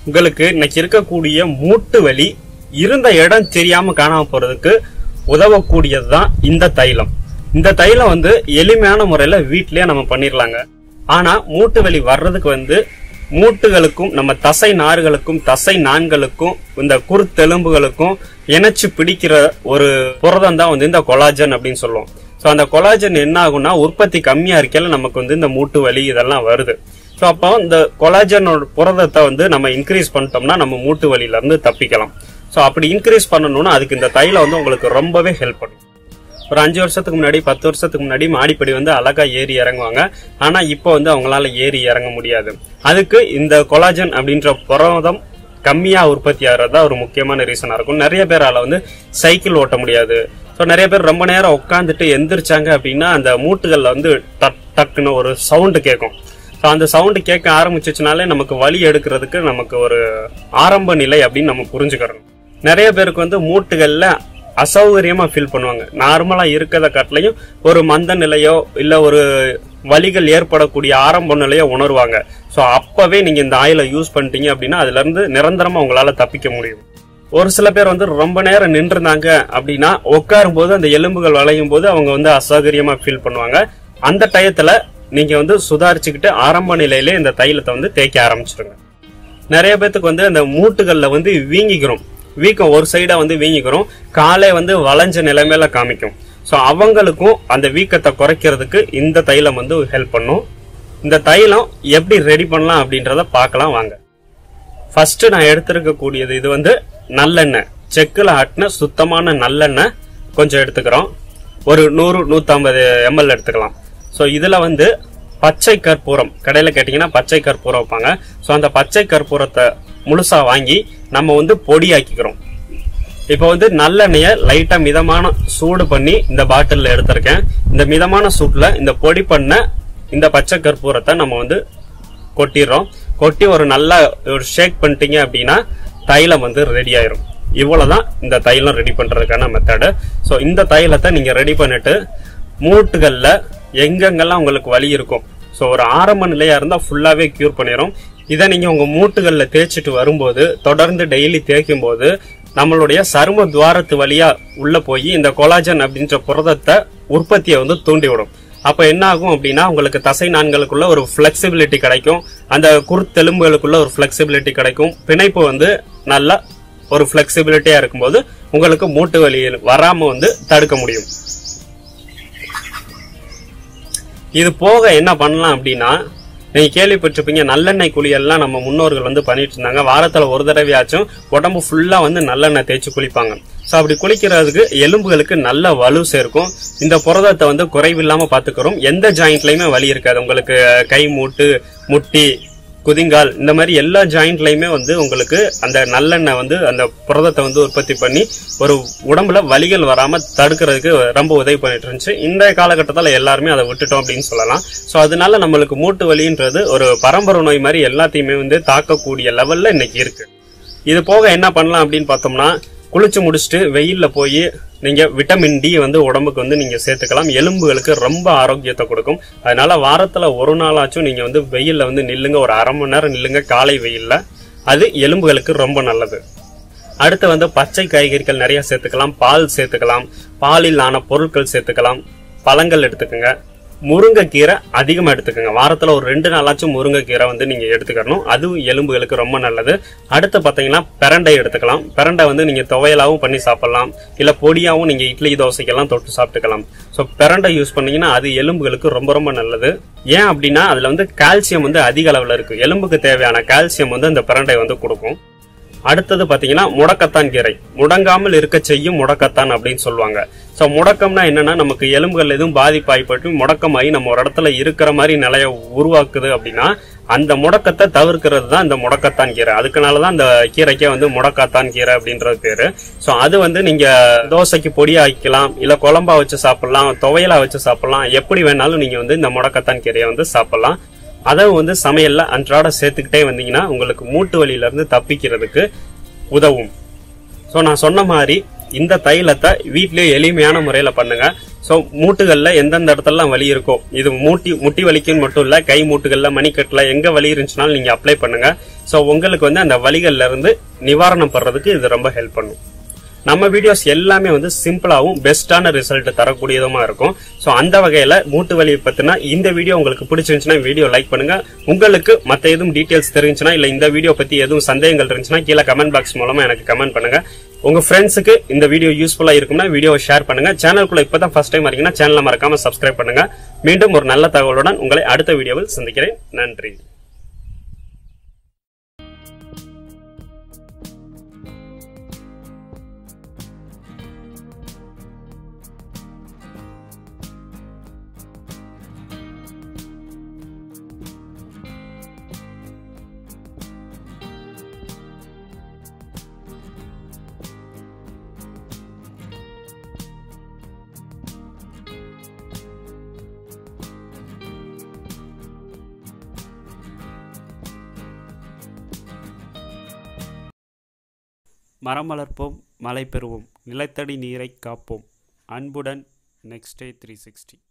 உங்களுக்கு இன்னைக்கு இருக்கக்கூடிய மூட்டு வலி இருந்த இடம் தெரியாம காணாம போறதுக்கு உதவக்கூடியது தான் இந்த தைலம் இந்த தைலம் வந்து எளிமையான முறையில வீட்லயே நம்ம பண்ணிடலாங்க ஆனா மூட்டு வலி வர்றதுக்கு வந்து மூட்டுகளுக்கும் நம்ம தசை நார்களுக்கும் தசை நான்களுக்கும் இந்த குருத்தெலும்புகளுக்கும் இணைச்சு பிடிக்கிற ஒரு புரதம் தான் வந்து இந்த கொலாஜன் அப்படின்னு சொல்லுவோம் ஸோ அந்த கொலாஜன் என்ன ஆகும்னா உற்பத்தி கம்மியா இருக்கையில நமக்கு வந்து இந்த மூட்டு வலி இதெல்லாம் வருது ஸோ அப்போ இந்த கொலாஜனோட புரதத்தை வந்து நம்ம இன்க்ரீஸ் பண்ணிட்டோம்னா நம்ம மூட்டு வலியில இருந்து தப்பிக்கலாம் ஸோ அப்படி இன்க்ரீஸ் பண்ணணும்னா அதுக்கு இந்த தைலம் வந்து உங்களுக்கு ரொம்பவே ஹெல்ப் பண்ணும் ஒரு அஞ்சு வருஷத்துக்கு முன்னாடி பத்து வருஷத்துக்கு முன்னாடி மாடிப்படி வந்து அழகா ஏறி இறங்குவாங்க ஆனா இப்போ வந்து அவங்களால ஏறி இறங்க முடியாது அதுக்கு இந்த கொலாஜன் அப்படின்ற புரதம் கம்மியா உற்பத்தி ஆகிறதா ஒரு முக்கியமான ரீசனா இருக்கும் நிறைய பேரால வந்து சைக்கிள் ஓட்ட முடியாது ஸோ நிறைய பேர் ரொம்ப நேரம் உட்காந்துட்டு எந்திரிச்சாங்க அப்படின்னா அந்த மூட்டுகள்ல வந்து டக் டக்குன்னு ஒரு சவுண்டு கேட்கும் ஸோ அந்த சவுண்டு கேட்க ஆரம்பிச்சிச்சுனாலே நமக்கு வலி எடுக்கிறதுக்கு நமக்கு ஒரு ஆரம்ப நிலை அப்படின்னு நம்ம புரிஞ்சுக்கிறோம் நிறைய பேருக்கு வந்து மூட்டுகள்ல அசௌகரியமா ஃபீல் பண்ணுவாங்க நார்மலா இருக்கிறத காட்டிலையும் ஒரு மந்த நிலையோ இல்ல ஒரு வலிகள் ஏற்படக்கூடிய ஆரம்ப நிலையோ உணர்வாங்க ஸோ அப்பவே நீங்க இந்த ஆயிலை யூஸ் பண்ணிட்டீங்க அப்படின்னா அதுல இருந்து நிரந்தரமா உங்களால தப்பிக்க முடியும் ஒரு சில பேர் வந்து ரொம்ப நேரம் நின்றுருந்தாங்க அப்படின்னா உட்காரும் போது அந்த எலும்புகள் வளையும் போது அவங்க வந்து அசௌகரியமா ஃபீல் பண்ணுவாங்க அந்த டயத்துல நீங்க வந்து சுதாரிச்சுக்கிட்டு ஆரம்ப நிலையிலே இந்த தைலத்தை வந்து தேய்க்க ஆரம்பிச்சிருங்க நிறைய பேத்துக்கு வந்து அந்த மூட்டுகள்ல வந்து வீங்கிக்கிறோம் வீக்கம் ஒரு சைடா வந்து வீங்கிக்கிறோம் காலை வந்து வளைஞ்ச நிலைமையில காமிக்கும் ஸோ அவங்களுக்கும் அந்த வீக்கத்தை குறைக்கிறதுக்கு இந்த தைலம் வந்து ஹெல்ப் பண்ணும் இந்த தைலம் எப்படி ரெடி பண்ணலாம் அப்படின்றத பார்க்கலாம் வாங்க ஃபர்ஸ்ட் நான் எடுத்திருக்கக்கூடியது இது வந்து நல்லெண்ணெய் செக்குல ஆட்டின சுத்தமான நல்லெண்ணெய் கொஞ்சம் எடுத்துக்கிறோம் ஒரு நூறு நூற்றம்பது எம்எல் எடுத்துக்கலாம் ஸோ இதில் வந்து பச்சை கற்பூரம் கடையில் கேட்டிங்கன்னா பச்சை கற்பூரம் வைப்பாங்க ஸோ அந்த பச்சை கற்பூரத்தை முழுசா வாங்கி நம்ம வந்து பொடியாக்கிக்கிறோம் இப்போ வந்து நல்லெண்ணெயை லைட்டாக மிதமான சூடு பண்ணி இந்த பாட்டிலில் எடுத்திருக்கேன் இந்த மிதமான சூட்டில் இந்த பொடி பண்ண இந்த பச்சை கற்பூரத்தை நம்ம வந்து கொட்டிடுறோம் கொட்டி ஒரு நல்ல ஒரு ஷேக் பண்ணிட்டீங்க அப்படின்னா தைலம் வந்து ரெடி ஆயிரும் இவ்வளவுதான் இந்த தைலம் ரெடி பண்றதுக்கான மெத்தடு ஸோ இந்த தைலத்தை நீங்க ரெடி பண்ணிட்டு மூட்டுகள்ல எங்கெங்கெல்லாம் உங்களுக்கு வலி இருக்கும் ஸோ ஒரு ஆரம்ப நிலையா இருந்தா ஃபுல்லாவே கியூர் பண்ணிடும் இதை நீங்க உங்க மூட்டுகள்ல தேய்ச்சிட்டு வரும்போது தொடர்ந்து டெய்லி தேய்க்கும் போது நம்மளுடைய சரும துவாரத்து வழியா உள்ள போய் இந்த கொலாஜன் அப்படின்ற புரதத்தை உற்பத்தியை வந்து தூண்டிவிடும் அப்ப என்ன ஆகும் அப்படின்னா உங்களுக்கு தசை நான்களுக்குள்ள ஒரு ஃபிளெக்சிபிலிட்டி கிடைக்கும் அந்த குருத்தெலும்புகளுக்குள்ள ஒரு ஃபிளெக்சிபிலிட்டி கிடைக்கும் பிணைப்பு வந்து நல்லா ஒரு ஃபிளெக்சிபிலிட்டியா இருக்கும்போது உங்களுக்கு மூட்டு வலி வராம வந்து தடுக்க முடியும் இது போக என்ன பண்ணலாம் அப்படின்னா நீங்க கேள்விப்பட்டிருப்பீங்க நல்லெண்ணெய் குளியல்லாம் நம்ம முன்னோர்கள் வந்து பண்ணிட்டு இருந்தாங்க வாரத்துல ஒரு தடவையாச்சும் உடம்பு ஃபுல்லா வந்து நல்லெண்ணெய் தேய்ச்சி குளிப்பாங்க ஸோ அப்படி குளிக்கிறதுக்கு எலும்புகளுக்கு நல்ல வலு சேர்க்கும் இந்த புரதத்தை வந்து குறைவில்லாம பாத்துக்கிறோம் எந்த ஜாயிண்ட்லயுமே வலி இருக்காது உங்களுக்கு கை மூட்டு முட்டி குதிங்கால் இந்த மாதிரி எல்லா ஜாயிண்ட்லயுமே வந்து உங்களுக்கு அந்த நல்லெண்ணெய் வந்து அந்த புரதத்தை வந்து உற்பத்தி பண்ணி ஒரு உடம்புல வலிகள் வராம தடுக்கிறதுக்கு ரொம்ப உதவி பண்ணிட்டு இருந்துச்சு இந்த காலகட்டத்தில் எல்லாருமே அதை விட்டுட்டோம் அப்படின்னு சொல்லலாம் ஸோ அதனால நம்மளுக்கு மூட்டு வலின்றது ஒரு பரம்பரை நோய் மாதிரி எல்லாத்தையுமே வந்து தாக்கக்கூடிய லெவல்ல இன்னைக்கு இருக்கு இது போக என்ன பண்ணலாம் அப்படின்னு பார்த்தோம்னா குளிச்சு முடிச்சுட்டு வெயில்ல போய் நீங்க விட்டமின் டி வந்து உடம்புக்கு வந்து நீங்க சேர்த்துக்கலாம் எலும்புகளுக்கு ரொம்ப ஆரோக்கியத்தை கொடுக்கும் அதனால வாரத்துல ஒரு நாளாச்சும் நீங்க வந்து வெயில்ல வந்து நில்லுங்க ஒரு அரை மணி நேரம் நில்லுங்க காலை வெயில்ல அது எலும்புகளுக்கு ரொம்ப நல்லது அடுத்து வந்து பச்சை காய்கறிகள் நிறைய சேர்த்துக்கலாம் பால் சேர்த்துக்கலாம் பாலில் ஆன பொருட்கள் சேர்த்துக்கலாம் பழங்கள் எடுத்துக்கோங்க முருங்கைக்கீரை அதிகமாக எடுத்துக்கோங்க வாரத்தில் ஒரு ரெண்டு நாளாச்சும் முருங்கைக்கீரை வந்து நீங்கள் எடுத்துக்கணும் அதுவும் எலும்புகளுக்கு ரொம்ப நல்லது அடுத்து பார்த்தீங்கன்னா பிரண்டை எடுத்துக்கலாம் பிரண்டை வந்து நீங்கள் துவையலாகவும் பண்ணி சாப்பிடலாம் இல்லை பொடியாகவும் நீங்கள் இட்லி தோசைக்கெல்லாம் தொட்டு சாப்பிட்டுக்கலாம் ஸோ பிரண்டை யூஸ் பண்ணீங்கன்னா அது எலும்புகளுக்கு ரொம்ப ரொம்ப நல்லது ஏன் அப்படின்னா அதில் வந்து கால்சியம் வந்து அதிக அளவில் இருக்குது எலும்புக்கு தேவையான கால்சியம் வந்து இந்த பிரண்டை வந்து கொடுக்கும் அடுத்தது பாத்தீங்கன்னா முடக்கத்தான் கீரை முடங்காமல் இருக்க செய்யும் முடக்கத்தான் அப்படின்னு சொல்லுவாங்க ஸோ முடக்கம்னா என்னன்னா நமக்கு எலும்புகள் எதுவும் பாதிப்பாய்ப்பட்டு முடக்கமாகி நம்ம ஒரு இடத்துல இருக்கிற மாதிரி நிலைய உருவாக்குது அப்படின்னா அந்த முடக்கத்தை தவிர்க்கிறது தான் இந்த முடக்கத்தான் கீரை அதுக்குனால தான் அந்த கீரைக்கே வந்து முடக்கத்தான் கீரை அப்படின்றது பேரு ஸோ அது வந்து நீங்க தோசைக்கு பொடியா வைக்கலாம் இல்ல குழம்பா வச்சு சாப்பிடலாம் துவையலா வச்சு சாப்பிடலாம் எப்படி வேணாலும் நீங்க வந்து இந்த முடக்கத்தான் கீரையை வந்து சாப்பிடலாம் அதை வந்து சமையல்ல அன்றாட சேர்த்துக்கிட்டே வந்தீங்கன்னா உங்களுக்கு மூட்டு வலியில இருந்து தப்பிக்கிறதுக்கு உதவும் ஸோ நான் சொன்ன மாதிரி இந்த தைலத்தை வீட்லயே எளிமையான முறையில பண்ணுங்க ஸோ மூட்டுகள்ல எந்தெந்த இடத்துலலாம் வலி இருக்கோ இது மூட்டி முட்டி வலிக்குன்னு மட்டும் இல்ல கை மூட்டுகள்ல மணிக்கட்டுல எங்க வலி இருந்துச்சுனாலும் நீங்க அப்ளை பண்ணுங்க ஸோ உங்களுக்கு வந்து அந்த வலிகள்ல இருந்து நிவாரணம் படுறதுக்கு இது ரொம்ப ஹெல்ப் பண்ணும் நம்ம வீடியோஸ் எல்லாமே வந்து சிம்பிளாகவும் பெஸ்ட்டான ரிசல்ட் தரக்கூடியதுமா இருக்கும் ஸோ அந்த வகையில மூட்டு வலி பத்தினா இந்த வீடியோ உங்களுக்கு பிடிச்சிருந்துச்சுன்னா வீடியோ லைக் பண்ணுங்க உங்களுக்கு மற்ற எதுவும் டீட்டெயில்ஸ் தெரிஞ்சுன்னா இல்ல இந்த வீடியோ பத்தி எதுவும் சந்தேகங்கள் இருந்துச்சுன்னா கீழே கமெண்ட் பாக்ஸ் மூலமா எனக்கு கமெண்ட் பண்ணுங்க உங்க ஃப்ரெண்ட்ஸுக்கு இந்த வீடியோ யூஸ்ஃபுல்லா இருக்கும்னா வீடியோவை ஷேர் பண்ணுங்க சேனலுக்குள்ள இப்பதான் ஃபர்ஸ்ட் டைம் வரீங்கன்னா சேனலை மறக்காம சப்ஸ்கிரைப் பண்ணுங்க மீண்டும் ஒரு நல்ல தகவலுடன் உங்களை அடுத்த வீடியோவில் சந்திக்கிறேன் நன்றி மரம் வளர்ப்போம் மழை பெறுவோம் நிலத்தடி நீரை காப்போம் அன்புடன் நெக்ஸ்ட் டே த்ரீ சிக்ஸ்டி